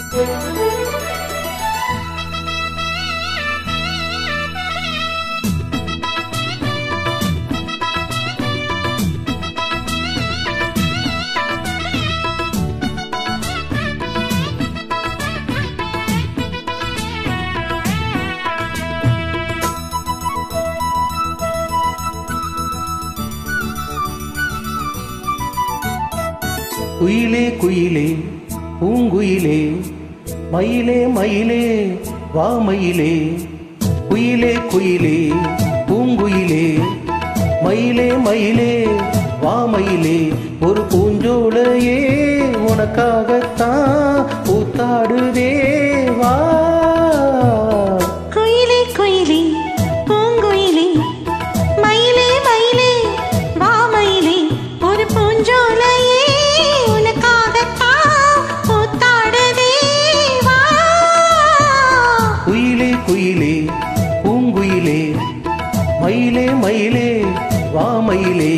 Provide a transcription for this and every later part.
குயிலே குயிலே பூங்குயிலே மயிலே மயிலே வா மயிலே குயிலே குயிலே பூங்குயிலே மயிலே மயிலே வா மயிலே ஒரு பூஞ்சோலையே உனக்காகத்தான் பூத்தாடுதே வா குயிலே குயிலே பூங்குயிலே மயிலே மயிலே வா மயிலே ஒரு பூஞ்சோலையே உனக்காகத்தான் பூத்தாடுதே வா குயிலே குயிலே பூங்குயிலே மயிலே மயிலே வா மயிலே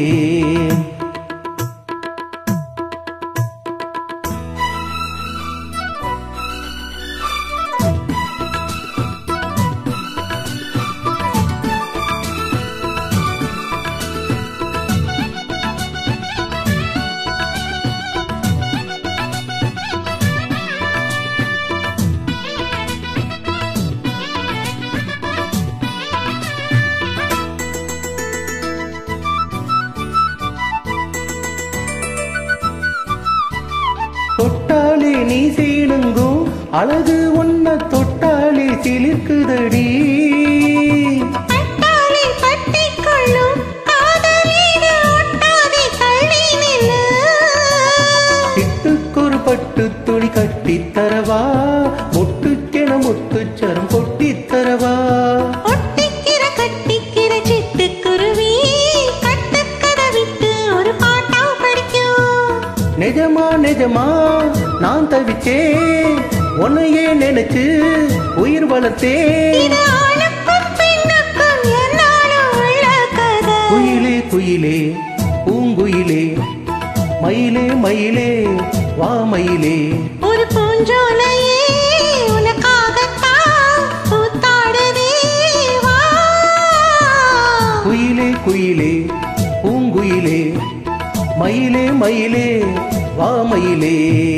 தொட்டாலே நீ சீனுங்கும் அழகு ஒன்ன தொட்டாலே சிலிர்க்குதடி பட்டாளி பட்டிக்கொள்ளும் காதலீடு ஒட்டாதே தள்ளி நில்லு சிட்டுக்கொரு பட்டு துணி கட்டித் தரவா முட்டுக்கென முத்துச்சரம் கொட்டித் தரவா ஒட்டிக்கிற கட்டிக்கிற சிட்டுக்குருவி கட்டுக்கதை விட்டு ஒரு பாட்டா படிக்கும் நிஜமா நிஜமா நான் தவிச்சேன் உன்னையே நினைச்சு உயிர் வளர்த்தேன் இது ஆணுக்கும் பெண்ணுக்கும் என்னாலும் உள்ள கதை குயிலே குயிலே பூங்குயிலே மயிலே மயிலே வா மயிலே ஒரு பூஞ்சோலையே உனக்காகத்தான் பூத்தாடுதே வா குயிலே குயிலே பூங்குயிலே மயிலே மயிலே வா மயிலே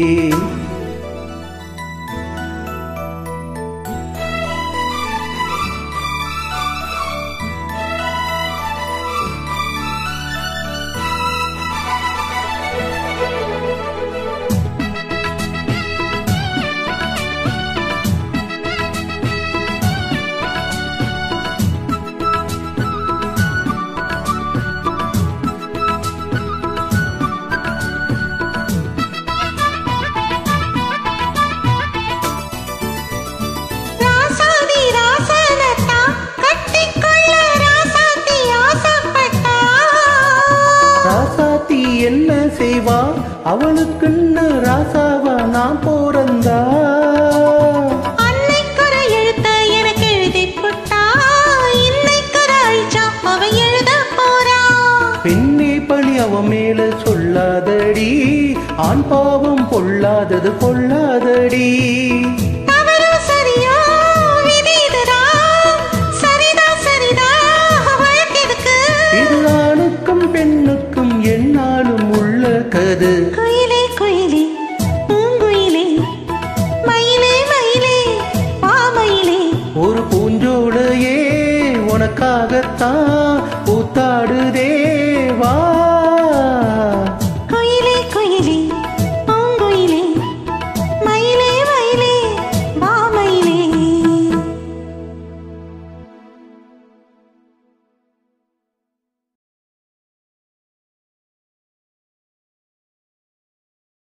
ராசாதி ராசனத்தா கட்டிக்கொள்ள ராசாத்தி ஆசைப்பட்டா ராசாத்தி என்ன செய்வா அவளுக்குன்னு ராசாவா நான் போறந்தா அன்னைக்குற எழுத்த எனக்கு எழுதி புட்டா இன்னைக்குற அழிச்சா அவ எழுத போறா பெண்ணே பழி அவன் மேல சொல்லாதடி ஆண் பாவம் பொல்லாதது கொள்ளாதடி தவறோ சரியோ விதி இதுதான் சரிதா சரிதா வழக்கெதுக்கு இது ஆணுக்கும் பெண்ணுக்கும் என்னாலும் உள்ள கது குயிலே குயிலே பூங்குயிலே மயிலே மயிலே வா மயிலே ஒரு பூஞ்சோலையே உனக்காகத்தான் பூத்தாடுதே